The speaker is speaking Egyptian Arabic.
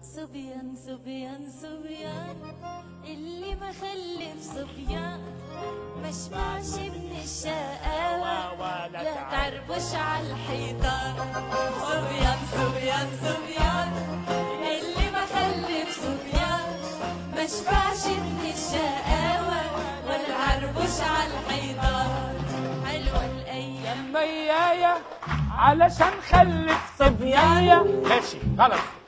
صبيان صبيان صبيان اللي ما خلف صبيان ما شبعش من الشقاوة لا تعربش على الحيطان صبيان صبيان صبيان اللي ما خلف صبيان ما شبعش من الشقاوة ولا تعربش على الحيطان حلوة الأيام ميايا علشان خلف صبيايا ماشي خلاص